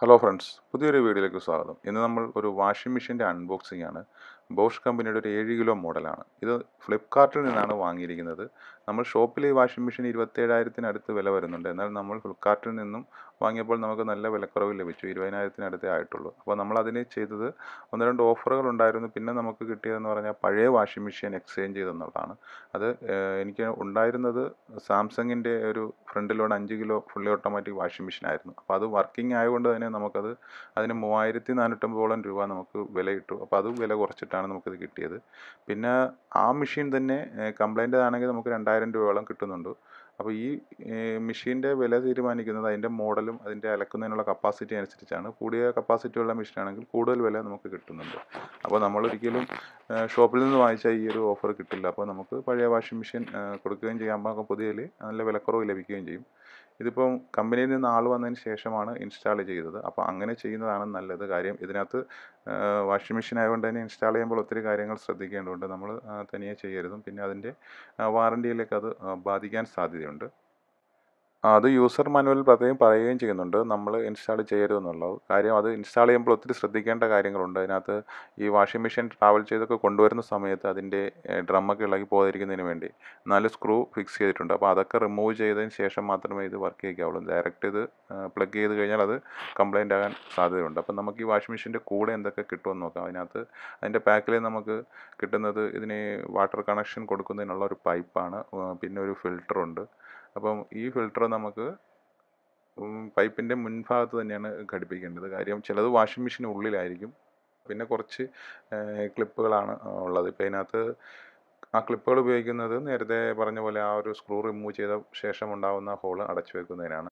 Hello friends പുതിയൊരു വീഡിയോയിലേക്ക് സ്വാഗതം ഇന്ന് നമ്മൾ ഒരു വാഷിംഗ് മെഷീൻ്റെ അൺബോക്സിംഗ് ആണ് ബോഷ് കമ്പനിയുടെ ഒരു ഏഴ് കിലോ മോഡലാണ് ഇത് ഫ്ലിപ്കാർട്ടിൽ നിന്നാണ് വാങ്ങിയിരിക്കുന്നത് നമ്മൾ ഷോപ്പിൽ ഈ വാഷിംഗ് മെഷീൻ ഇരുപത്തേഴായിരത്തിനടുത്ത് വില വരുന്നുണ്ട് എന്നാൽ നമ്മൾ ഫ്ലിപ്കാർട്ടിൽ നിന്നും വാങ്ങിയപ്പോൾ നമുക്ക് നല്ല വിലക്കുറവ് ലഭിച്ചു ഇരുപതിനായിരത്തിനടുത്തേ ആയിട്ടുള്ളൂ അപ്പോൾ നമ്മൾ അതിന് ചെയ്തത് ഒന്ന് രണ്ട് ഓഫറുകൾ ഉണ്ടായിരുന്നു പിന്നെ നമുക്ക് കിട്ടിയതെന്ന് പറഞ്ഞാൽ പഴയ വാഷിംഗ് മെഷീൻ എക്സ്ചേഞ്ച് ചെയ്തെന്നുള്ളതാണ് അത് ഏഹ്, എനിക്ക് ഉണ്ടായിരുന്നത് സാംസങ്ങിൻ്റെ ഒരു ഫ്രണ്ട് ലോഡ് അഞ്ച് kilo fully automatic washing machine ആയിരുന്നു അപ്പോൾ അത് വർക്കിംഗ് ആയതുകൊണ്ട് തന്നെ നമുക്കത് അതിന് മൂവായിരത്തി നാനൂറ്റമ്പതോളം രൂപ നമുക്ക് വില കിട്ടും അപ്പോൾ അത് വില കുറച്ചിട്ടാണ് നമുക്കിത് കിട്ടിയത് പിന്നെ ആ മെഷീൻ തന്നെ കംപ്ലൈൻ്റ് ആണെങ്കിൽ നമുക്ക് രണ്ടായിരം രൂപയോളം കിട്ടുന്നുണ്ട് അപ്പോൾ ഈ മെഷീൻ്റെ വില തീരുമാനിക്കുന്നത് അതിൻ്റെ മോഡലും അതിൻ്റെ അലക്കുന്നതിനുള്ള കപ്പാസിറ്റി അനുസരിച്ചാണ് കൂടിയ കപ്പാസിറ്റി ഉള്ള മെഷീൻ ആണെങ്കിൽ കൂടുതൽ വില നമുക്ക് കിട്ടുന്നുണ്ട് അപ്പോൾ നമ്മൾ ഒരിക്കലും ഷോപ്പിൽ നിന്ന് വാങ്ങിച്ചാൽ ഈ ഒരു ഓഫർ കിട്ടില്ല അപ്പോൾ നമുക്ക് പഴയ വാഷിംഗ് മെഷീൻ കൊടുക്കുകയും ചെയ്യാം അപ്പോൾ പുതിയതിൽ നല്ല വിലക്കുറവ് ലഭിക്കുകയും ചെയ്യും ഇതിപ്പം കമ്പനിയിൽ നിന്ന് ആൾ വന്നതിന് ശേഷമാണ് ഇൻസ്റ്റാൾ ചെയ്തത് അപ്പോൾ അങ്ങനെ ചെയ്യുന്നതാണ് നല്ലത് കാര്യം ഇതിനകത്ത് വാഷിംഗ് മെഷീൻ ആയതുകൊണ്ട് തന്നെ ഇൻസ്റ്റാൾ ചെയ്യുമ്പോൾ ഒത്തിരി കാര്യങ്ങൾ ശ്രദ്ധിക്കേണ്ടതുണ്ട് നമ്മൾ തനിയെ ചെയ്യരുതും പിന്നെ അതിൻ്റെ വാറണ്ടിയിലേക്ക് അത് ആ, ബാധിക്കാൻ സാധ്യതയുണ്ട് ആ, അത് യൂസർ മാനുവലിൽ പ്രത്യേകം പറയുകയും ചെയ്യുന്നുണ്ട് നമ്മൾ ഇൻസ്റ്റാൾ ചെയ്യരുതെന്നുള്ളത് കാര്യം അത് ഇൻസ്റ്റാൾ ചെയ്യുമ്പോൾ ഒത്തിരി ശ്രദ്ധിക്കേണ്ട കാര്യങ്ങളുണ്ട് അതിനകത്ത് ഈ വാഷിംഗ് മെഷീൻ ട്രാവൽ ചെയ്തൊക്കെ കൊണ്ടുവരുന്ന സമയത്ത് അതിൻ്റെ ഡ്രമ്മൊക്കെ ഇളകി പോകാതിരിക്കുന്നതിന് വേണ്ടി നാല് സ്ക്രൂ ഫിക്സ് ചെയ്തിട്ടുണ്ട് അപ്പോൾ അതൊക്കെ റിമൂവ് ചെയ്തതിന് ശേഷം മാത്രമേ ഇത് വർക്ക് ചെയ്യിക്കാവുള്ളൂ ഡയറക്റ്റ് ഇത് പ്ലഗ് ചെയ്ത് കഴിഞ്ഞാൽ അത് കംപ്ലൈൻ്റ് ആകാൻ സാധ്യതയുണ്ട് അപ്പോൾ നമുക്ക് ഈ വാഷിംഗ് മെഷീൻ്റെ കൂടെ എന്തൊക്കെ കിട്ടുമെന്ന് നോക്കാം അതിനകത്ത് അതിൻ്റെ പാക്കിൽ നമുക്ക് കിട്ടുന്നത് ഇതിന് വാട്ടർ കണക്ഷൻ കൊടുക്കുന്നതിനുള്ള ഒരു പൈപ്പാണ് പിന്നെ ഒരു ഫിൽറ്ററുണ്ട് അപ്പം ഈ ഫിൽറ്റർ നമുക്ക് പൈപ്പിൻ്റെ മുൻഭാഗത്ത് തന്നെയാണ് ഘടിപ്പിക്കേണ്ടത് കാര്യം ചിലത് വാഷിംഗ് മെഷീൻ ഉള്ളിലായിരിക്കും പിന്നെ കുറച്ച് ക്ലിപ്പുകളാണ് ഉള്ളത് ഇപ്പോൾ അതിനകത്ത് ആ ക്ലിപ്പുകൾ ഉപയോഗിക്കുന്നത് നേരത്തെ പറഞ്ഞ പോലെ ആ ഒരു സ്ക്രൂ റിമൂവ് ചെയ്ത ശേഷം ഉണ്ടാകുന്ന ഹോള് അടച്ചു വെക്കുന്നതിനാണ്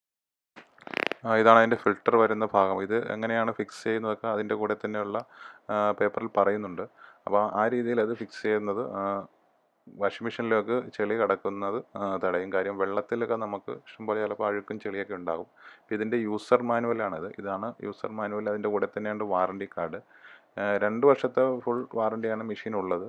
ആ, ഇതാണ് അതിൻ്റെ ഫിൽറ്റർ വരുന്ന ഭാഗം ഇത് എങ്ങനെയാണ് ഫിക്സ് ചെയ്യുന്നതൊക്കെ അതിൻ്റെ കൂടെ തന്നെയുള്ള പേപ്പറിൽ പറയുന്നുണ്ട് അപ്പോൾ ആ രീതിയിൽ അത് ഫിക്സ് ചെയ്യുന്നത് വാഷിംഗ് മെഷീനിലേക്ക് ചെളി കടക്കുന്നത് ആ, തടയും കാര്യം വെള്ളത്തിലൊക്കെ നമുക്ക് ഇഷ്ടംപോലെ ചിലപ്പോൾ അഴുക്കും ചെളിയൊക്കെ ഉണ്ടാകും അപ്പോൾ ഇതിൻ്റെ യൂസർ മാനുവലാണിത് ഇതാണ് യൂസർ മാനുവൽ അതിൻ്റെ കൂടെ തന്നെയുണ്ട് വാറണ്ടി കാർഡ് രണ്ട് വർഷത്തെ ഫുൾ വാറണ്ടിയാണ് മെഷീൻ ഉള്ളത്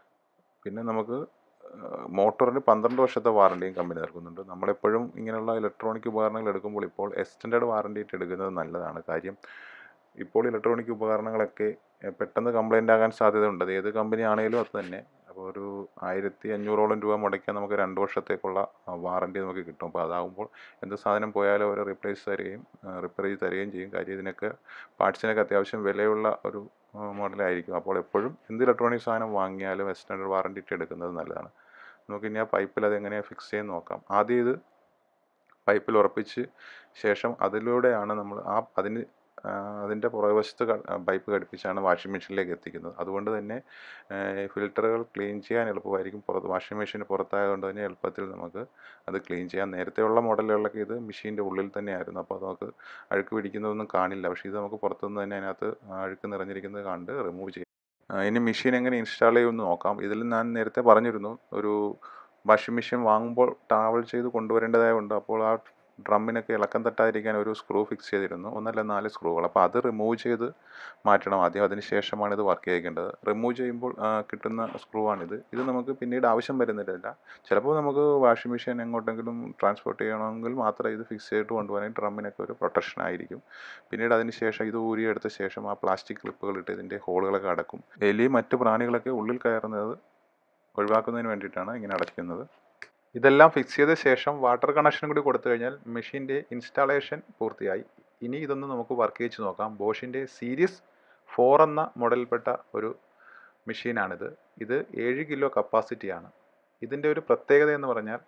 പിന്നെ നമുക്ക് മോട്ടോറിന് പന്ത്രണ്ട് വർഷത്തെ വാറണ്ടിയും കമ്പനി നൽകുന്നുണ്ട് നമ്മളെപ്പോഴും ഇങ്ങനെയുള്ള ഇലക്ട്രോണിക് ഉപകരണങ്ങൾ എടുക്കുമ്പോൾ ഇപ്പോൾ എക്സ്റ്റൻഡ് വാറണ്ടി ആയിട്ട് എടുക്കുന്നത് നല്ലതാണ് കാര്യം ഇപ്പോൾ ഇലക്ട്രോണിക് ഉപകരണങ്ങളൊക്കെ എഹ്, പെട്ടെന്ന് കംപ്ലൈൻ്റ് ആകാൻ സാധ്യതയുണ്ട് അത് ഏത് കമ്പനി ആണെങ്കിലും അത് തന്നെ അപ്പോൾ ഒരു ആയിരത്തി അഞ്ഞൂറോളം രൂപ മുടക്കിയാൽ നമുക്ക് രണ്ട് വർഷത്തേക്കുള്ള വാറണ്ടി നമുക്ക് കിട്ടും അപ്പോൾ അതാകുമ്പോൾ എന്ത് സാധനം പോയാലും അവർ റീപ്ലേസ് തരികയും റിപ്പയർ ചെയ്ത് തരികയും ചെയ്യും കാര്യം ഇതിനൊക്കെ പാർട്സിനൊക്കെ അത്യാവശ്യം വിലയുള്ള ഒരു ആ, മോഡലായിരിക്കും അപ്പോൾ എപ്പോഴും എന്ത് ഇലക്ട്രോണിക് സാധനം വാങ്ങിയാലും എക്സ്റ്റൻഡ് വാറണ്ടി ഇട്ട് എടുക്കുന്നത് നല്ലതാണ് നമുക്ക് ഇനി ആ പൈപ്പിൽ അത് എങ്ങനെയാണ് ഫിക്സ് ചെയ്യാൻ നോക്കാം ആദ്യം ഇത് പൈപ്പിൽ ഉറപ്പിച്ച് ശേഷം അതിലൂടെയാണ് നമ്മൾ ആ അതിന് ആ, അതിൻ്റെ പുറകുവശത്ത് ക- പൈപ്പ് ഘടിപ്പിച്ചാണ് വാഷിംഗ് മെഷീനിലേക്ക് എത്തിക്കുന്നത് അതുകൊണ്ട് തന്നെ ഫിൽറ്ററുകൾ ക്ലീൻ ചെയ്യാൻ എളുപ്പമായിരിക്കും പുറത്ത് വാഷിംഗ് മെഷീന് പുറത്തായതുകൊണ്ട് തന്നെ എളുപ്പത്തിൽ നമുക്ക് അത് ക്ലീൻ ചെയ്യാം നേരത്തെയുള്ള മോഡലുകളിലൊക്കെ ഇത് മെഷീൻ്റെ ഉള്ളിൽ തന്നെയായിരുന്നു അപ്പോൾ അത് നമുക്ക് അഴുക്ക് പിടിക്കുന്നതൊന്നും കാണില്ല പക്ഷേ ഇത് നമുക്ക് പുറത്തുനിന്ന് തന്നെ അതിനകത്ത് അഴുക്ക് നിറഞ്ഞിരിക്കുന്നത് കണ്ട് റിമൂവ് ചെയ്യാം ആ, ഇനി മെഷീൻ എങ്ങനെ ഇൻസ്റ്റാൾ ചെയ്യുമെന്ന് നോക്കാം ഇതിൽ ഞാൻ നേരത്തെ പറഞ്ഞിരുന്നു ഒരു വാഷിംഗ് മെഷീൻ വാങ്ങുമ്പോൾ ട്രാവൽ ചെയ്ത് കൊണ്ടുവരേണ്ടതായുണ്ട് അപ്പോൾ ആ ഡ്രമ്മിനൊക്കെ ഇളക്കം തട്ടാതിരിക്കാൻ ഒരു സ്ക്രൂ ഫിക്സ് ചെയ്തിരുന്നു ഒന്നല്ല നാല് സ്ക്രൂകൾ അപ്പോൾ അത് റിമൂവ് ചെയ്ത് മാറ്റണം ആദ്യം അതിന് ശേഷമാണ് ഇത് വർക്ക് ചെയ്യേണ്ടത് റിമൂവ് ചെയ്യുമ്പോൾ ആ, കിട്ടുന്ന സ്ക്രൂ ആണിത് ഇത് നമുക്ക് പിന്നീട് ആവശ്യം വരുന്നില്ല ചിലപ്പോൾ നമുക്ക് വാഷിംഗ് മെഷീൻ എങ്ങോട്ടെങ്കിലും ട്രാൻസ്പോർട്ട് ചെയ്യണമെങ്കിൽ മാത്രമേ ഇത് ഫിക്സ് ചെയ്തിട്ട് കൊണ്ടുപോകാൻ ഡ്രമ്മിനൊക്കെ ഒരു പ്രൊട്ടക്ഷൻ ആയിരിക്കും പിന്നീട് അതിന് ശേഷം ഇത് ഊരിയെടുത്ത ശേഷം ആ പ്ലാസ്റ്റിക് ക്ലിപ്പുകൾ ഇട്ട് ഇതിൻ്റെ ഹോളുകളൊക്കെ അടക്കും എലി മറ്റ് പ്രാണികളൊക്കെ ഉള്ളിൽ കയറുന്നത് ഒഴിവാക്കുന്നതിന് വേണ്ടിയിട്ടാണ് ഇങ്ങനെ അടയ്ക്കുന്നത് ഇതെല്ലാം ഫിക്സ് ചെയ്ത ശേഷം വാട്ടർ കണക്ഷൻ കൂടി കൊടുത്തു കഴിഞ്ഞാൽ മെഷീൻ്റെ ഇൻസ്റ്റാളേഷൻ പൂർത്തിയായി ഇനി ഇതൊന്ന് നമുക്ക് വർക്ക് ചെയ്ത് നോക്കാം ബോഷിൻ്റെ സീരീസ് ഫോർ എന്ന മോഡലിൽപ്പെട്ട ഒരു മെഷീനാണിത് ഇത് ഏഴ് കിലോ കപ്പാസിറ്റിയാണ് ഇതിൻ്റെ ഒരു പ്രത്യേകത എന്ന് പറഞ്ഞാൽ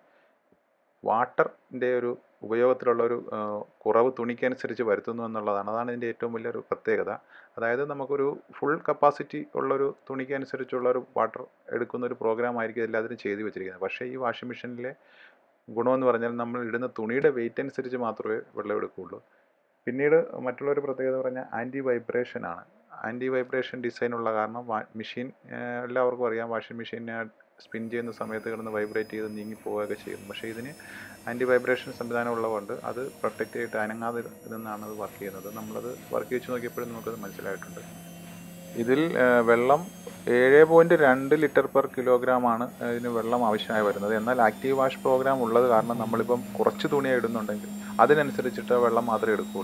വാട്ടറിൻ്റെ ഒരു ഉപയോഗത്തിലുള്ള ഒരു ആ, കുറവ് തുണിക്കനുസരിച്ച് വരുത്തുന്നു എന്നുള്ളതാണ് അതാണ് ഇതിൻ്റെ ഏറ്റവും വലിയൊരു പ്രത്യേകത അതായത് നമുക്കൊരു ഫുൾ കപ്പാസിറ്റി ഉള്ളൊരു തുണിക്കനുസരിച്ചുള്ള ഒരു വാട്ടർ എടുക്കുന്ന ഒരു പ്രോഗ്രാം ആയിരിക്കും എല്ലാത്തിനും ചെയ്തു വെച്ചിരിക്കുന്നത് പക്ഷേ ഈ വാഷിംഗ് മെഷീനിലെ ഗുണമെന്ന് പറഞ്ഞാൽ നമ്മൾ ഇടുന്ന തുണിയുടെ വെയിറ്റ് അനുസരിച്ച് മാത്രമേ വെള്ളം എടുക്കുകയുള്ളൂ പിന്നീട് മറ്റുള്ളൊരു പ്രത്യേകത പറഞ്ഞാൽ ആൻറ്റി വൈബ്രേഷൻ ആണ് ആൻറ്റി വൈബ്രേഷൻ ഡിസൈൻ ഉള്ള കാരണം വാ- മെഷീൻ ഏഹ്, എല്ലാവർക്കും അറിയാം വാഷിംഗ് മെഷീൻ സ്പിൻ ചെയ്യുന്ന സമയത്ത് കിടന്ന് വൈബ്രേറ്റ് ചെയ്ത് നീങ്ങി പോവുകയൊക്കെ ചെയ്യുന്നു പക്ഷേ ഇതിന് ആൻറ്റി വൈബ്രേഷൻ സംവിധാനം ഉള്ളതുകൊണ്ട് അത് പ്രൊട്ടക്റ്റ് ചെയ്തിട്ട് അനങ്ങാതെ നിന്നാണ് അത് വർക്ക് ചെയ്യുന്നത് നമ്മളത് വർക്ക് വെച്ച് നോക്കിയപ്പോഴും നമുക്കത് മനസ്സിലായിട്ടുണ്ട് ഇതിൽ ഏഹ്, വെള്ളം ഏഴ് പോയിൻറ്റ് രണ്ട് ലിറ്റർ പെർ കിലോഗ്രാമാണ് ഇതിന് വെള്ളം ആവശ്യമായി വരുന്നത് എന്നാൽ ആക്റ്റീവ് വാഷ് പ്രോഗ്രാം ഉള്ളത് കാരണം നമ്മളിപ്പം കുറച്ച് തുണിയെ ഇടുന്നുണ്ടെങ്കിൽ അതിനനുസരിച്ചിട്ട് വെള്ളം മാത്രമേ എടുക്കുകയുള്ളൂ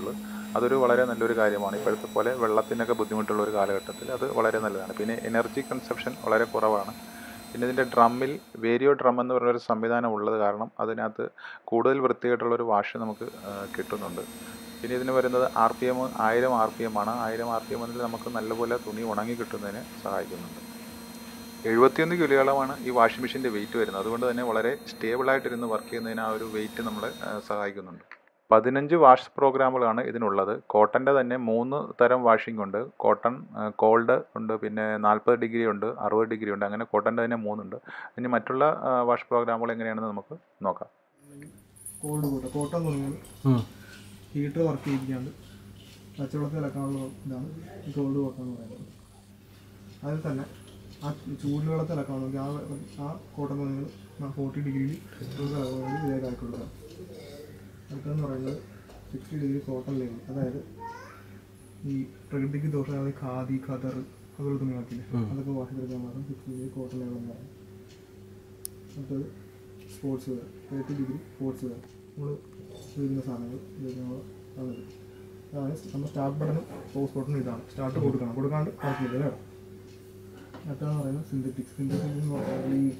അതൊരു വളരെ നല്ലൊരു കാര്യമാണ് ഇപ്പോഴത്തെ പോലെ വെള്ളത്തിനൊക്കെ ബുദ്ധിമുട്ടുള്ള ഒരു കാലഘട്ടത്തിൽ അത് വളരെ നല്ലതാണ് പിന്നെ എനർജി കൺസപ്ഷൻ വളരെ കുറവാണ് പിന്നെ ഇതിൻ്റെ ഡ്രമ്മിൽ വേരിയോ ഡ്രം എന്ന് പറഞ്ഞൊരു സംവിധാനം ഉള്ളത് കാരണം അതിനകത്ത് കൂടുതൽ വൃത്തിയായിട്ടുള്ളൊരു വാഷ് നമുക്ക് ആ, കിട്ടുന്നുണ്ട് പിന്നെ ഇതിന് വരുന്നത് ആർ പി എം ആയിരം ആർ പി എം ആണ് ആയിരം ആർ പി എമ്മിൽ നമുക്ക് നല്ലപോലെ തുണി ഉണങ്ങി കിട്ടുന്നതിന് സഹായിക്കുന്നുണ്ട് എഴുപത്തിയൊന്ന് കിലോയോളമാണ് ഈ വാഷിംഗ് മെഷീൻ്റെ വെയിറ്റ് വരുന്നത് അതുകൊണ്ട് തന്നെ വളരെ സ്റ്റേബിളായിട്ടിരുന്ന് വർക്ക് ചെയ്യുന്നതിന് ആ ഒരു വെയിറ്റ് നമ്മളെ ആ, സഹായിക്കുന്നുണ്ട് പതിനഞ്ച് വാഷ് പ്രോഗ്രാമുകളാണ് ഇതിനുള്ളത് കോട്ടൻ്റെ തന്നെ മൂന്ന് തരം വാഷിംഗ് ഉണ്ട് കോട്ടൺ കോൾഡ് ഉണ്ട് പിന്നെ നാൽപ്പത് ഡിഗ്രി ഉണ്ട് അറുപത് ഡിഗ്രി ഉണ്ട് അങ്ങനെ കോട്ടൻ്റെ തന്നെ മൂന്നുണ്ട് ഇനി മറ്റുള്ള ആ, വാഷ് പ്രോഗ്രാമുകൾ എങ്ങനെയാണെന്ന് നമുക്ക് നോക്കാം കോൾഡ് കോട്ട കോട്ടൺ തുണികൾ ഹീറ്റർ വർക്ക് ചെയ്യിപ്പിക്കാണ്ട് പച്ചവെള്ളത്തിൽ ഇളക്കാനുള്ള ഇതാണ് ഈ കോൾഡ് കോട്ട എന്ന് പറയുന്നത് അതിൽ തന്നെ ആ ചൂട് വെള്ളത്തിൽ ഇളക്കാണെങ്കിൽ ആ വെ- ആ കോട്ടൺ തുണികൾ ഫോർട്ടി ഡിഗ്രിയിൽ ഇളക്കണമെങ്കിൽ ഇതേ കാക്കി കൊടുക്കാം അടുത്തെന്ന് പറയുന്നത് സിക്സ്റ്റി ഡിഗ്രി കോട്ടൺ ലെവൽ അതായത് ഈ പ്രകൃതിക്ക് ദോഷമായ ഖാദി ഖദർ അതുപോലെ തുണികളൊക്കെ അതൊക്കെ വാഷ് ചെയ്തെടുക്കാൻ മാത്രം സിക്സ്റ്റി ഡിഗ്രി കോട്ടൺ ലെവൽ എന്ന് പറയും അടുത്തത് sports wear thirty degree sports wear നമ്മൾ ഉപയോഗിക്കുന്ന സാധനങ്ങൾ ഉപയോഗിക്കുന്ന ആണിത് അതാണ് നമ്മൾ സ്റ്റാർട്ട് ബട്ടണും പോസ്റ്റ് ബട്ടണും ഇതാണ് സ്റ്റാർട്ട് കൊടുക്കണം കൊടുക്കാണ്ട് കുഴപ്പമില്ല അല്ലേ അടുത്തെന്ന് പറയുന്നത് സിന്തറ്റിക്സ് സിന്തറ്റിക്സ് എന്ന് പറഞ്ഞാൽ ഈ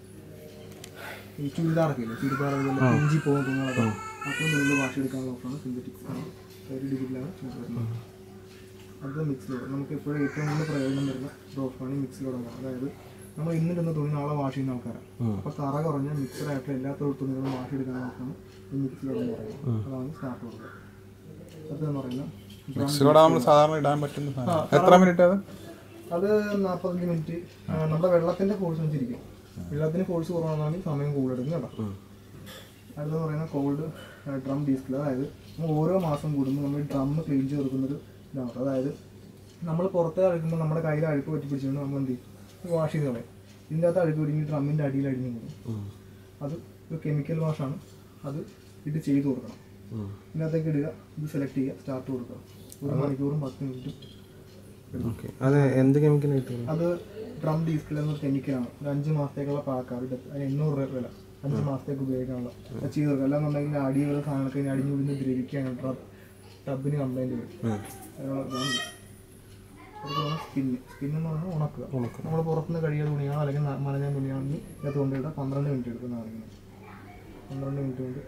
ഈ ചുരിദാറൊക്കെ ഇല്ലേ ചുരിദാർ അതുപോലെ ഇഞ്ചി പോകുന്ന തുണികളൊക്കെ അപ്പോൾ നിങ്ങൾ വാഷ് എടുക്കാനുള്ള ഓപ്ഷനാണ് സിന്തറ്റിക്സ് തേർട്ടി ഡിഗ്രിയിലാണ് വരുന്നത് അടുത്ത മിക്സിലോട് നമുക്ക് എപ്പോഴും ഏറ്റവും കൂടുതൽ പ്രയോജനം വരുന്ന ഒരു ഓപ്ഷനാണ് ഈ മിക്സിലോടാണ് അതായത് നമ്മൾ ഇന്നിടുന്ന തുണി നാളെ വാഷ് ചെയ്യുന്ന ആൾക്കാരാണ് അപ്പോൾ കറ കുറഞ്ഞ മിക്സഡ് ആയിട്ടുള്ള എല്ലാ തൊഴിൽ തുണികളും വാഷ് എടുക്കുന്ന ഓപ്ഷനാണ് ഈ മിക്സിലോട് എന്ന് പറയുന്നത് അതാണ് സ്റ്റാർട്ട് കൊടുക്കുക അടുത്തെന്ന് പറയുന്നത് drum മിക്സിലൂടെ നമ്മൾ സാധാരണ ഇടാൻ പറ്റുന്ന സാധനം എത്ര മിനിറ്റ് അത് അത് നാൽപ്പത്തഞ്ച് മിനിറ്റ് ആ, നമ്മുടെ വെള്ളത്തിന്റെ ഫോഴ്സ് വെച്ചിരിക്കും വെള്ളത്തിന് ഫോഴ്സ് കുറവാണെങ്കിൽ സമയം കൂടുതലെടുക്കും കേട്ടോ അടുത്തെന്ന് പറയുന്നത് കോൾഡ് ഡ്രം ഡീസ്കിൽ അതായത് നമ്മൾ ഓരോ മാസം കൂടുമ്പോൾ നമ്മൾ ഡ്രം ക്ലീൻ ചെയ്ത് കൊടുക്കുന്നൊരു ഇതാണ് അതായത് നമ്മൾ പുറത്തെ അഴുക്കുമ്പോൾ നമ്മുടെ കയ്യിൽ അഴുക്ക് പറ്റി പിടിച്ചുകൊണ്ട് നമ്മൾ എന്ത് ചെയ്യും വാഷ് ചെയ്ത് കളയും ഇതിൻ്റെ അകത്ത് അഴുക്ക് പിടിങ്ങി ഡ്രമ്മിൻ്റെ അടിയിൽ അടിഞ്ഞു പോകും അത് ഒരു കെമിക്കൽ വാഷാണ് അത് ഇത് ചെയ്ത് കൊടുക്കണം ഇതിനകത്തേക്ക് ഇടുക ഇത് സെലക്ട് ചെയ്യുക സ്റ്റാർട്ട് കൊടുക്കുക ഒരു മണിക്കൂറും പത്ത് മിനിറ്റും ഓക്കെ അത് എന്ത് കെമിക്കൽ കിട്ടും അത് ഡ്രം ഡീസ്കിൽ എന്നൊരു കെമിക്കലാണ് ഒരു അഞ്ച് മാസത്തേക്കുള്ള പാക്കാണ് ഇത് അതിന് എണ്ണൂറ് രൂപ വില അഞ്ച് മാസത്തേക്ക് ഉപയോഗിക്കാനുള്ള അത് ചെയ്ത് കൊടുക്കുക അല്ലാന്നുണ്ടെങ്കിൽ അടി വരുന്ന സാധനങ്ങളൊക്കെ ഇനി അടിഞ്ഞു വിടുന്ന ദ്രവിക്കുകയാണ് ടബ് ടബിന് കംപ്ലൈൻറ്റ് വരും അതിനുള്ള ഇതാണ് ഇത്. അതുപോലെ സ്പിന്ന് സ്പിന്ന് എന്ന് പറഞ്ഞാൽ ഉണക്കുക നമ്മൾ പുറത്തുനിന്ന് കഴിയുന്ന തുണിയാണോ അല്ലെങ്കിൽ ന- നനഞ്ഞ തുണിയാണെങ്കിൽ ഇതിനകത്ത് കൊണ്ടിട്ട് പന്ത്രണ്ട് മിനിറ്റ് എടുക്കുന്ന കാണിക്കുന്നത് പന്ത്രണ്ട് മിനിറ്റ് കൊണ്ട്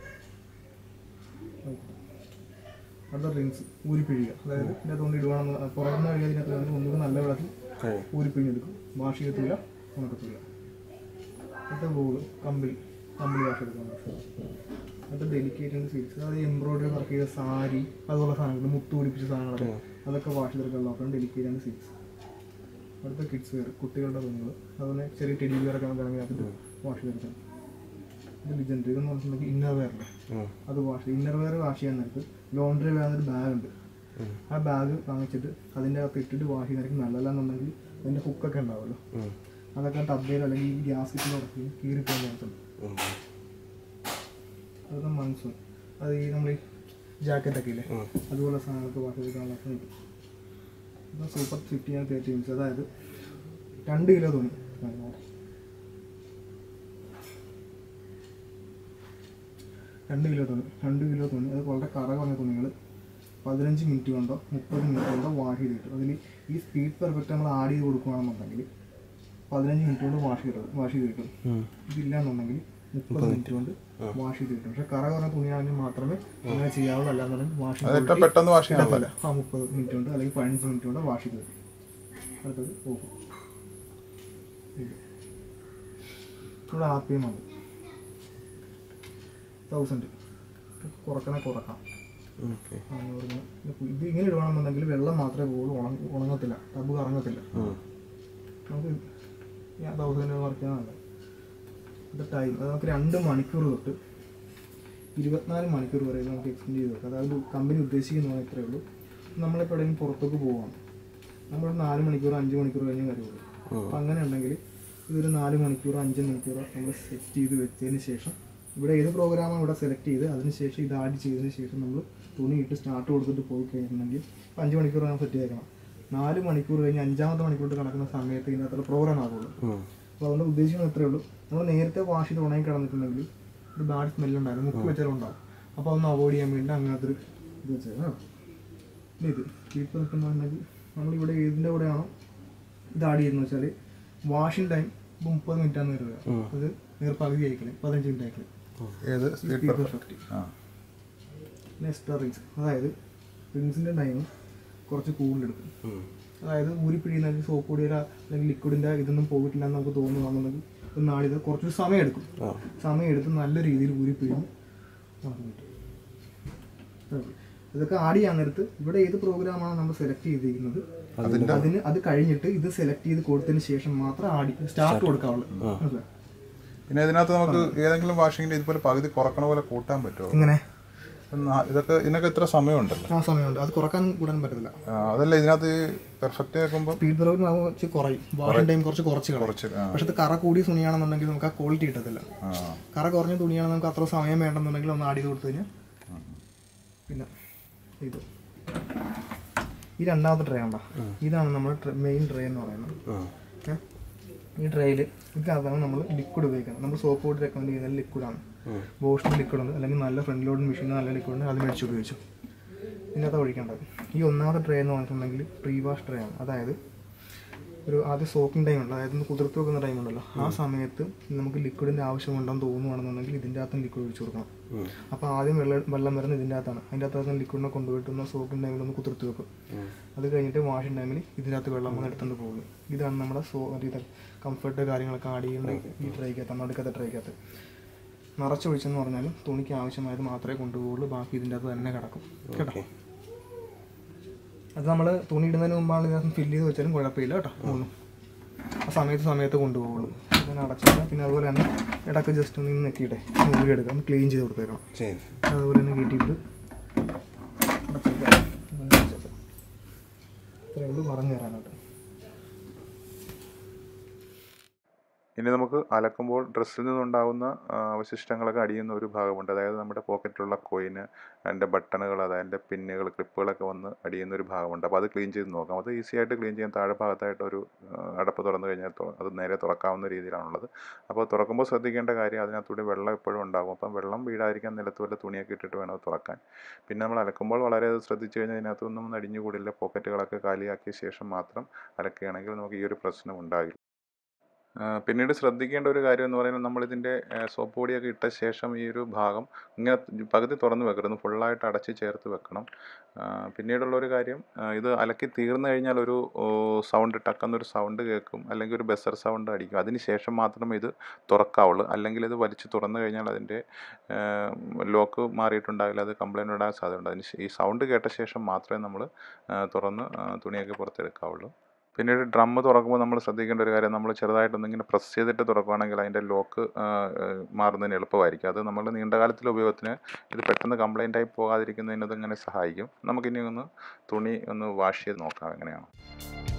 അടുത്ത റിങ്സ് ഊരിപ്പിഴിയുക അതായത് ഇതിനകത്ത് കൊണ്ട് ഇടുവാണെന്ന് പുറത്തുനിന്ന് കഴിയാൻ ഇതിനകത്ത് കൊണ്ട് ഒന്നുകൂടി നല്ല വെള്ളത്തിൽ ഊരിപ്പിഴിഞ്ഞെടുക്കും വാഷ് ചെയ്യത്തില്ല ഉണക്കത്തില്ല അടുത്ത ബോള് കമ്പിളി കമ്പിളി വാഷ് എടുക്കാൻ അടുത്ത ഡെലിക്കേറ്റ് സിൽക്സ് അതായത് എംബ്രോയിഡറി വർക്ക് ചെയ്ത സാരി അതുപോലെ സാധനങ്ങൾ മുത്ത് പിടിപ്പിച്ച സാധനങ്ങളൊക്കെ അതൊക്കെ വാഷ് ചെയ്തെടുക്കാനുള്ള ഓപ്ഷൻ ഡെലിക്കേറ്റ് ആൻഡ് സിൽക്സ് അടുത്ത കിഡ്സ് വെയർ കുട്ടികളുടെ തുണികൾ അതുപോലെ ചെറിയ ടെഡി വെയർ ഒക്കെ നമുക്കാണെങ്കിൽ അതിട്ട് വാഷ് ചെയ്തെടുക്കാം ഇത് ലിജൻഡറി ഇതെന്ന് പറഞ്ഞിട്ടുണ്ടെങ്കിൽ ഇന്നർ വെയറില്ലേ അത് വാഷ് ഇന്നർ വെയർ വാഷ് ചെയ്യാൻ നേരത്ത് ലോണ്ടറി വേണമെന്നൊരു ബാഗ് ഉണ്ട് ആ ബാഗ് വാങ്ങിച്ചിട്ട് അതിൻ്റെ അകത്ത് ഇട്ടിട്ട് വാഷ് ചെയ്യുന്നതായിരിക്കും നല്ലതല്ലെന്നുണ്ടെങ്കിൽ അതിൻ്റെ ഹുക്കൊക്കെ ഉണ്ടാവുമല്ലോ അതൊക്കെ ടബ്ബയിൽ അല്ലെങ്കിൽ ഈ ഗ്യാസ് കിറ്റിൽ ഉറക്കി കീറിപ്പോകാൻ ചാൻസ് ഉണ്ട് അതൊക്കെ മൺസൂൺ അത് ഈ നമ്മൾ ഈ ജാക്കറ്റൊക്കെ ഇല്ലേ അതുപോലെ സാധനങ്ങൾക്ക് വാഷ് ചെയ്തിട്ടാണ് ഓപ്ഷൻ കിട്ടും ഇപ്പം super fifty and thirty inch അതായത് രണ്ട് കിലോ തുണി രണ്ട് കിലോ തുണി രണ്ട് കിലോ തുണി അത് വളരെ കറ കുറഞ്ഞ തുണികൾ പതിനഞ്ച് മിനിറ്റ് കൊണ്ടോ മുപ്പത് മിനിറ്റ് കൊണ്ടോ വാഷ് ചെയ്ത് കിട്ടും അതിൽ ഈ സ്പീഡ് പെർഫെക്റ്റ് നമ്മൾ ആഡ് ചെയ്ത് കൊടുക്കുകയാണെന്നുണ്ടെങ്കിൽ പതിനഞ്ച് മിനിറ്റ് കൊണ്ട് വാഷ് ചെയ്ത് വാഷ് ചെയ്ത് കിട്ടും ഇതില്ല എന്നുണ്ടെങ്കിൽ മുപ്പത് മിനിറ്റ് കൊണ്ട് വാഷ് ചെയ്ത് കിട്ടും പക്ഷെ കറ കുറഞ്ഞ തുണിയാണെങ്കിൽ മാത്രമേ അങ്ങനെ ചെയ്യാവുള്ളൂ അല്ലാന്നുണ്ടെങ്കിൽ വാഷ് അത് ഏറ്റവും പെട്ടെന്ന് വാഷ് ചെയ്യാൻ ഇല്ല ആ മുപ്പത് മിനിറ്റ് കൊണ്ട് അല്ലെങ്കിൽ പതിനഞ്ച് മിനിറ്റ് കൊണ്ട് വാഷ് ചെയ്ത് തരും അടുത്തത് ഓഫ് ഇത് ഇവിടെ ആർ പി എം ആണ് തൗസൻഡ് കുറക്കണേ കുറക്കാം ഓക്കെ അഞ്ഞൂറ് ഇങ്ങനെ. ഇത് ഇങ്ങനെ ഇടുകയാണെന്നുണ്ടെങ്കിൽ വെള്ളം മാത്രമേ പോകുള്ളൂ ഉണങ്ങ ഉണങ്ങത്തില്ല ടബ് കറങ്ങത്തില്ല നമുക്ക് ഞാൻ തൗസൻഡ് വർക്ക് ചെയ്യാൻ നല്ലത് ഇത് ടൈം അത് നമുക്ക് രണ്ട് മണിക്കൂർ തൊട്ട് ഇരുപത്തിനാല് മണിക്കൂർ വരെ നമുക്ക് എക്സ്റ്റെൻഡ് ചെയ്ത് വെക്കാം അതായത് കമ്പനി ഉദ്ദേശിക്കുന്നത് ഇത്രയേ ഉള്ളൂ നമ്മളിപ്പോൾ എവിടെയെങ്കിലും പുറത്തേക്ക് പോവാണ് നമ്മൾ നാല് മണിക്കൂർ അഞ്ച് മണിക്കൂർ കഴിഞ്ഞ് വരുള്ളൂ അപ്പം അങ്ങനെ ഉണ്ടെങ്കിൽ ഇതൊരു നാല് മണിക്കൂർ അഞ്ച് മണിക്കൂർ നമ്മൾ സെറ്റ് ചെയ്ത് വെച്ചതിന് ശേഷം ഇവിടെ ഏത് പ്രോഗ്രാമാണ് ഇവിടെ സെലക്ട് ചെയ്ത് അതിന് ശേഷം ഇത് ആഡ് ചെയ്തതിന് ശേഷം നമ്മൾ തുണി ഇട്ട് സ്റ്റാർട്ട് കൊടുത്തിട്ട് പോയി കഴിഞ്ഞിട്ടുണ്ടെങ്കിൽ ഇപ്പം അഞ്ച് മണിക്കൂർ നമ്മൾ സെറ്റ് ചെയ്തേക്കണം നാല് മണിക്കൂർ കഴിഞ്ഞ് അഞ്ചാമത്തെ മണിക്കൂർ കിടക്കുന്ന സമയത്ത് ഇതിനകത്തുള്ള പ്രോഗ്രാം ആകുള്ളൂ അപ്പോൾ അതുകൊണ്ട് ഉദ്ദേശിക്കുന്നത് ഇത്രയേ ഉള്ളൂ നമ്മൾ നേരത്തെ വാഷ് ചെയ്ത് ഉണങ്ങി കിടന്നിട്ടുണ്ടെങ്കിൽ ഒരു ബാഡ് സ്മെല്ലുണ്ടായിരുന്നു മുക്കി വെച്ചാലും ഉണ്ടാവും അപ്പോൾ അതൊന്ന് അവോയ്ഡ് ചെയ്യാൻ വേണ്ടി അങ്ങനത്തെ ഒരു ഇത് വെച്ചേക്കാം പിന്നെ ഇത് ഹീറ്റർ നിൽക്കുന്നുണ്ടെങ്കിൽ നമ്മളിവിടെ ഏതിൻ്റെ കൂടെയാണോ ഇത് ആഡ് ചെയ്യുന്നത് വെച്ചാൽ വാഷിംഗ് ടൈം ഇപ്പോൾ മുപ്പത് മിനിറ്റ് ആണ് വരിക അത് നേർ പകുതി ആയിക്കളെ പതിനഞ്ച് മിനിറ്റ് ആയിക്കളെ ഏത് സ്പീഡ് സ്പീഡ് പെർഫെക്റ്റ് ആ പിന്നെ എക്സ്ട്രാ റിങ്സ് അതായത് റിങ്സിൻ്റെ ടൈം കുറച്ച് കൂടുതലെടുക്കും അതായത് ഊരി പിഴിയുന്ന സോപ്പ് പൊടിയുടെ അല്ലെങ്കിൽ ലിക്വിഡിൻ്റെ ഇതൊന്നും പോയിട്ടില്ല എന്ന് നമുക്ക് തോന്നുകയാണെന്നുണ്ടെങ്കിൽ ഒരു നാളിത് കുറച്ച് സമയം എടുക്കും സമയം എടുത്ത് നല്ല രീതിയിൽ ഊരി പിഴിഞ്ഞ് നമുക്ക് കിട്ടും ഓക്കേ. ഇതൊക്കെ ആഡ് ചെയ്യാൻ നേരത്ത് ഇവിടെ ഏത് പ്രോഗ്രാമാണ് നമ്മൾ സെലക്ട് ചെയ്തിരിക്കുന്നത് അതിന് അത് കഴിഞ്ഞിട്ട് ഇത് സെലക്ട് ചെയ്ത് കൊടുത്തതിന് ശേഷം മാത്രം ആടി സ്റ്റാർട്ട് കൊടുക്കാവുള്ളൂ മനസ്സിലായോ? പിന്നെ ഇതിനകത്ത് നമുക്ക് ഏതെങ്കിലും വാഷിങ്ങിന്റെ ഇതുപോലെ പകുതി കുറക്കണ പോലെ കൂട്ടാൻ പറ്റുമോ ഇങ്ങനെ നാ- ഇതൊക്കെ ഇതിനൊക്കെ ഇത്ര സമയമുണ്ടല്ലോ ആ സമയമുണ്ട് അത് കുറക്കാൻ കൂടാൻ പറ്റത്തില്ല ആ, അതല്ല ഇതിനകത്ത് പെർഫെക്റ്റ് ആക്കുമ്പോൾ സ്പീഡ് പ്രോഗ്രാം ആകുമ്പോൾ കുറച്ച് കുറയും വാഷിംഗ് ടൈം കുറച്ച് കുറച്ച് കളയും കുറച്ച് ആ പക്ഷെ ഇത് കറ കൂടിയ തുണിയാണെന്നുണ്ടെങ്കിൽ നമുക്ക് ആ ക്വാളിറ്റി കിട്ടത്തില്ല ആ കറ കുറഞ്ഞ തുണിയാണെങ്കിൽ നമുക്ക് അത്ര സമയം വേണ്ടെന്നുണ്ടെങ്കിൽ ഒന്ന് ആഡ് ചെയ്ത് കൊടുത്തു കഴിഞ്ഞാൽ പിന്നെ ഇത് ഈ രണ്ടാമത്തെ ട്രേ ഉണ്ടോ ഇതാണ് നമ്മുടെ മെയിൻ ട്രേ എന്ന് പറയുന്നത് ഏ? ഈ ട്രേയിൽ ഇതിനകത്താണ് നമ്മൾ ലിക്വിഡ് ഉപയോഗിക്കുന്നത് നമ്മൾ സോപ്പ് പൊടി റെക്കമെൻഡ് ചെയ്യുന്നത് ലിക്വിഡാണ് ബോഷിൻ്റെ ലിക്വിഡ് ഉണ്ട് അല്ലെങ്കിൽ നല്ല ഫ്രണ്ട് ലോഡ് മെഷീൻ നല്ല ലിക്വിഡ് ഉണ്ട് അത് മേടിച്ച് ഉപയോഗിച്ചു ഇതിനകത്ത് ഒഴിക്കേണ്ടത് ഈ ഒന്നാമത്തെ ട്രേ എന്ന് പറഞ്ഞിട്ടുണ്ടെങ്കിൽ പ്രീ വാഷ് ട്രേ ആണ് അതായത് ഒരു ആദ്യം സോക്കിംഗ് ടൈം ഉണ്ട് അതായത് ഒന്ന് കുതിർത്ത് വെക്കുന്ന ടൈം ഉണ്ടല്ലോ ആ സമയത്ത് നമുക്ക് ലിക്വിഡിൻ്റെ ആവശ്യമുണ്ടെന്ന് തോന്നുവാണെന്നുണ്ടെങ്കിൽ ഇതിൻ്റെ അകത്തും ലിക്വിഡ് ഒഴിച്ചു കൊടുക്കണം അപ്പോൾ ആദ്യം വെള്ളം വെള്ളം വരുന്നത് ഇതിൻ്റെ അകത്താണ് അതിൻ്റെ അകത്ത് ലിക്വിഡിനെ കൊണ്ടുപോയിട്ട് ഒന്ന് സോക്കിംഗ് ടൈമിൽ ഒന്ന് കുതിർത്ത് വെക്കും അത് കഴിഞ്ഞിട്ട് വാഷിംഗ് ടൈമിൽ ഇതിൻ്റെ അകത്ത് വെള്ളം വന്ന് എടുത്തുകൊണ്ട് പോകുള്ളൂ ഇതാണ് നമ്മുടെ സോ ഇത് കംഫർട്ട് കാര്യങ്ങളൊക്കെ ആഡ് ചെയ്യുന്ന ഈ ട്രൈക്കകത്ത് നടുക്കത്തെ ട്രൈക്കകത്ത് നിറച്ചൊഴിച്ചെന്ന് പറഞ്ഞാൽ തുണിക്ക് ആവശ്യമായത് മാത്രമേ കൊണ്ടുപോകുള്ളൂ ബാക്കി ഇതിൻ്റെ അകത്ത് തന്നെ കിടക്കും കേട്ടോ അത് നമ്മൾ തുണി ഇടുന്നതിന് മുമ്പാണ് ഇതിനകത്ത് ഫില്ല് ചെയ്ത് വെച്ചാലും കുഴപ്പമില്ല കേട്ടോ ഒന്നും ആ സമയത്ത് സമയത്ത് കൊണ്ടുപോകുള്ളൂ അങ്ങനെ അടച്ചിട്ട് പിന്നെ അതുപോലെ തന്നെ ഇടയ്ക്ക് ജസ്റ്റ് ഒന്ന് ഇന്ന് നെറ്റിയിട്ടെ ഊരി എടുക്കാം ക്ലീൻ ചെയ്ത് കൊടുത്തേക്കണം ശരി അതുപോലെ തന്നെ കയറ്റിയിട്ട് അടച്ചേക്കാം. അങ്ങനെ അടച്ചേക്കാം. ഇത്രയേ ഉള്ളൂ പറഞ്ഞു തരാനായിട്ട് ഇനി നമുക്ക് അലക്കുമ്പോൾ ഡ്രസ്സിൽ നിന്നുണ്ടാകുന്ന ആ, അവശിഷ്ടങ്ങളൊക്കെ അടിയുന്ന ഒരു ഭാഗമുണ്ട് അതായത് നമ്മുടെ പോക്കറ്റിലുള്ള കോയിന് അതിൻ്റെ ബട്ടണുകൾ അതിൻ്റെ പിന്നുകൾ ക്ലിപ്പുകളൊക്കെ വന്ന് അടിയുന്ന ഒരു ഭാഗമുണ്ട് അപ്പോൾ അത് ക്ലീൻ ചെയ്ത് നോക്കാം അത് ഈസി ആയിട്ട് ക്ലീൻ ചെയ്യാൻ താഴെ ഭാഗത്തായിട്ട് ഒരു ആ, അടപ്പ് തുറന്നു കഴിഞ്ഞാൽ തു- അത് നേരെ തുറക്കാവുന്ന രീതിയിലാണുള്ളത് അപ്പോൾ തുറക്കുമ്പോൾ ശ്രദ്ധിക്കേണ്ട കാര്യം അതിനകത്തൂടെ വെള്ളം എപ്പോഴും ഉണ്ടാകും അപ്പം വെള്ളം വീഴാതിരിക്കാൻ നിലത്ത് വല്ല തുണിയൊക്കെ ഇട്ടിട്ട് വേണം അത് തുറക്കാൻ പിന്നെ നമ്മൾ അലക്കുമ്പോൾ വളരെ അത് ശ്രദ്ധിച്ചു കഴിഞ്ഞാൽ ഇതിനകത്തൊന്നും അടിഞ്ഞുകൂടില്ല പോക്കറ്റുകളൊക്കെ കാലിയാക്കിയ ശേഷം മാത്രം അലക്കുകയാണെങ്കിൽ നമുക്ക് ഈ ഒരു പ്രശ്നം ഉണ്ടാകില്ല ആ, പിന്നീട് ശ്രദ്ധിക്കേണ്ട ഒരു കാര്യം എന്ന് പറയുന്നത് നമ്മളിതിൻ്റെ സോപ്പ് പൊടിയൊക്കെ ഇട്ട ശേഷം ഈ ഒരു ഭാഗം ഇങ്ങനെ പകുതി തുറന്ന് വെക്കരുത് ഫുള്ളായിട്ട് അടച്ച് ചേർത്ത് വെക്കണം ആ, പിന്നീടുള്ള ഒരു കാര്യം ആ, ഇത് അലക്കി തീർന്നു കഴിഞ്ഞാൽ ഒരു ഓ, സൗണ്ട് ടക്കെന്നൊരു സൗണ്ട് കേൾക്കും അല്ലെങ്കിൽ ഒരു ബസർ സൗണ്ട് അടിക്കും അതിന് ശേഷം മാത്രമേ ഇത് തുറക്കാവുള്ളൂ അല്ലെങ്കിൽ ഇത് വലിച്ച് തുറന്നു കഴിഞ്ഞാൽ അതിൻ്റെ ലോക്ക് മാറിയിട്ടുണ്ടാകില്ല അത് കംപ്ലൈൻറ്റ് ഉണ്ടാകാൻ സാധ്യതയുണ്ട് അതിന് ശേ- ഈ സൗണ്ട് കേട്ട ശേഷം മാത്രമേ നമ്മൾ തുറന്ന് ആ, തുണിയൊക്കെ പുറത്തെടുക്കാവുള്ളൂ പിന്നീട് ഡ്രം തുറക്കുമ്പോൾ നമ്മൾ ശ്രദ്ധിക്കേണ്ട ഒരു കാര്യം നമ്മൾ ചെറുതായിട്ടൊന്ന് ഇങ്ങനെ പ്രസ് ചെയ്തിട്ട് തുറക്കുകയാണെങ്കിൽ അതിൻ്റെ ലോക്ക് മാറുന്നതിന് എളുപ്പമായിരിക്കും അത് നമ്മൾ നീണ്ടകാലത്തിലെ ഉപയോഗത്തിന് ഇത് പെട്ടെന്ന് കംപ്ലൈൻ്റ് ആയി പോകാതിരിക്കുന്നതിന് ഇതിങ്ങനെ സഹായിക്കും നമുക്കിനി ഒന്ന് തുണി ഒന്ന് വാഷ് ചെയ്ത് നോക്കാം എങ്ങനെയാണ്